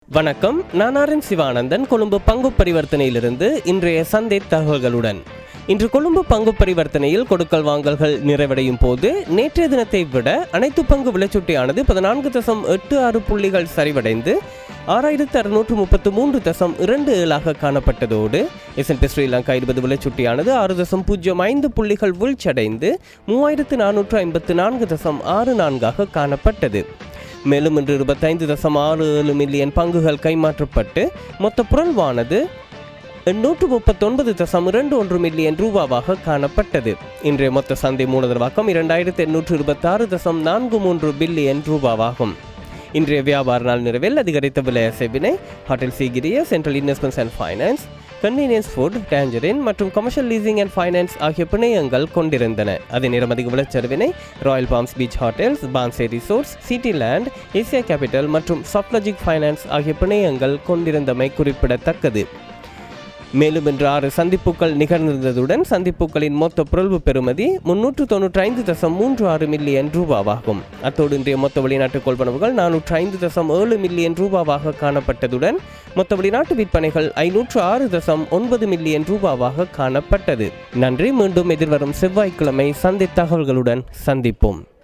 வணக்கம் நான் ஆர்என் சிவானந்தன் கொழும்பு பங்கு பரிவர்த்தனையிலிருந்து இன்றைய சந்தை தகவல்களுடன் இன்று கொழும்பு பங்கு பரிவர்த்தனையில் கொடுக்கல் வாங்கல்கள் நிறைவடையும் போது நேற்றைய தினத்தை விட அனைத்து பங்கு விலைச்சுட்டியானது பதினான்கு தசம் எட்டு ஆறு புள்ளிகள் சரிவடைந்து ஆறாயிரத்து அறுநூற்று முப்பத்து மூன்று தசம் இரண்டு ஏழாக காணப்பட்டதோடு எஸ்என்பி ஸ்ரீலங்கா இருபது விலைச்சுட்டியானது ஆறு தசம் பூஜ்ஜியம் ஐந்து புள்ளிகள் வீழ்ச்சியடைந்து மூவாயிரத்து நானூற்று ஐம்பத்து நான்கு தசம் ஆறு நான்காக காணப்பட்டது மேலும் இன்று இருபத்தைந்து தசம் ஆறு ஏழு மில்லியன் பங்குகள் கைமாற்றப்பட்டு மொத்த புரள்வானது எண்ணூற்று முப்பத்தொன்பது தசம் இரண்டு ஒன்று மில்லியன் ரூபாவாக காணப்பட்டது இன்றைய மொத்த சந்தை மூலதனவாக்கம் இரண்டாயிரத்து எண்ணூற்று இருபத்தாறு தசம் நான்கு மூன்று பில்லியன் ரூபாவாகும் இன்றைய வியாபார நாள் நிறைவில் அதிகரித்த விலை அசைவினை hotel Sigiriya central investments and finance convenience food tangerine மற்றும் கமர்ஷியல் லீசிங் அண்ட் ஃபைனான்ஸ் ஆகிய பிணையங்கள் கொண்டிருந்தன அதே நேரம் அதிக விளைச்சரிவினை ராயல் பாம்ஸ் பீச் ஹோட்டல்ஸ் பான்சே resorts city land Asia capital மற்றும் சாப்லஜிக் ஃபைனான்ஸ் ஆகிய பிணையங்கள் கொண்டிருந்தமை குறிப்பிடத்தக்கது மேலும் இன்று ஆறு சந்திப்புகள் நிகழ்ந்திருந்ததுடன் சந்திப்புகளின் மொத்த புரள்வு பெறுமதி முன்னூற்று தொன்னூற்றி ஐந்து தசம் மூன்று ஆறு மில்லியன் ரூபாவாகும் அத்தோடு இன்றைய மொத்த வெளிநாட்டு கொள்வனவுகள் நானூற்று ஐந்து தசம் ஏழு மில்லியன் ரூபாவாக காணப்பட்டதுடன் மொத்த வெளிநாட்டு விற்பனைகள் ஐநூற்று ஆறு தசம் ஒன்பது மில்லியன் ரூபாவாக காணப்பட்டது நன்றி மீண்டும் எதிர்வரும் செவ்வாய்க்கிழமை சந்தை தகவல்களுடன் சந்திப்போம்